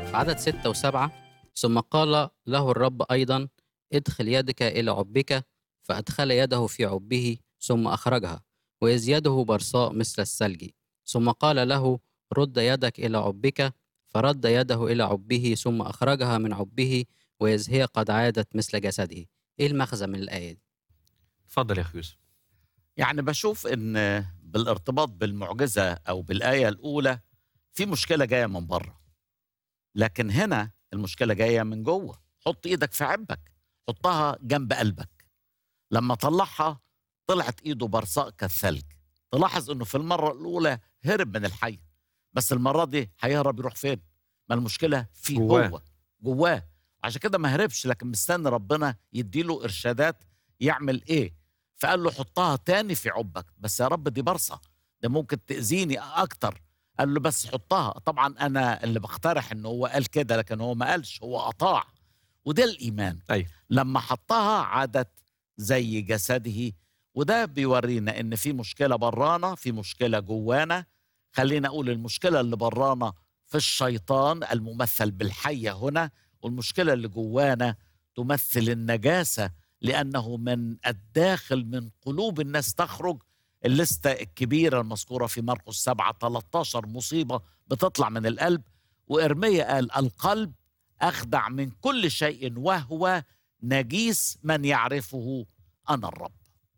في عدد ستة وسبعة ثم قال له الرب أيضا ادخل يدك إلى عبك فأدخل يده في عبه ثم أخرجها وإذ يده برصاء مثل الثلج ثم قال له رد يدك إلى عبك فرد يده إلى عبه ثم أخرجها من عبه وإذ هي قد عادت مثل جسده إيه المغزى من الآية دي؟ اتفضل يا اخي يوسف يعني بشوف ان بالارتباط بالمعجزه او بالايه الاولى في مشكله جايه من بره لكن هنا المشكله جايه من جوه حط ايدك في عبك حطها جنب قلبك لما طلعها طلعت ايده برصاء كالثلج تلاحظ انه في المره الاولى هرب من الحي بس المره دي هيهرب يروح فين ما المشكله فيه جواه. هو جواه عشان كده ما هربش لكن مستني ربنا يديله ارشادات يعمل ايه فقال له حطها تاني في عبك بس يا رب دي برصه ده ممكن تاذيني اكتر قال له بس حطها طبعا انا اللي بقترح ان هو قال كده لكن هو ما قالش هو اطاع وده الايمان أيوة. لما حطها عادت زي جسده وده بيورينا ان في مشكله برانا في مشكله جوانا خلينا اقول المشكله اللي برانا في الشيطان الممثل بالحيه هنا والمشكله اللي جوانا تمثل النجاسه لانه من الداخل من قلوب الناس تخرج الليسته الكبيره المذكوره في مرقس 7 13 مصيبه بتطلع من القلب وارميا قال القلب اخدع من كل شيء وهو نجيس من يعرفه انا الرب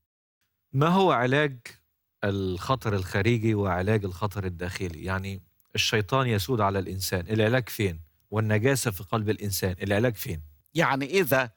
ما هو علاج الخطر الخارجي وعلاج الخطر الداخلي يعني الشيطان يسود على الإنسان العلاج فين والنجاسة في قلب الإنسان العلاج فين يعني اذا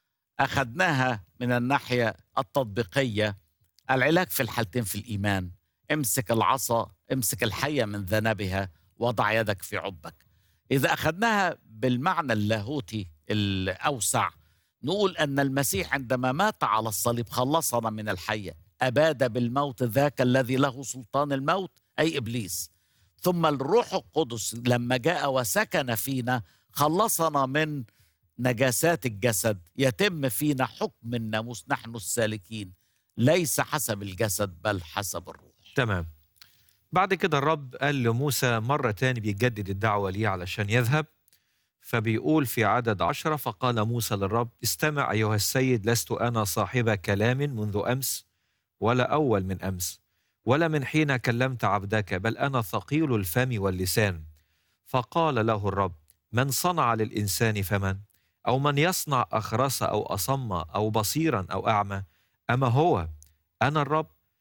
اخذناها من الناحيه التطبيقيه العلاج في الحالتين في الايمان امسك العصا امسك الحيه من ذنبها وضع يدك في عبك اذا اخذناها بالمعنى اللاهوتي الاوسع نقول ان المسيح عندما مات على الصليب خلصنا من الحيه اباد بالموت ذاك الذي له سلطان الموت اي ابليس ثم الروح القدس لما جاء وسكن فينا خلصنا من نجاسات الجسد يتم فينا حكم الناموس نحن السالكين ليس حسب الجسد بل حسب الروح تمام بعد كده الرب قال لموسى مرة تاني بيجدد الدعوة ليه علشان يذهب فبيقول في عدد عشرة فقال موسى للرب استمع أيها السيد لست أنا صاحب كلام منذ أمس ولا أول من أمس ولا من حين كلمت عبدك بل أنا ثقيل الفم واللسان فقال له الرب من صنع للإنسان فمن أو من يصنع أخرس أو أصم أو بصيرا أو أعمى أما هو أنا الرب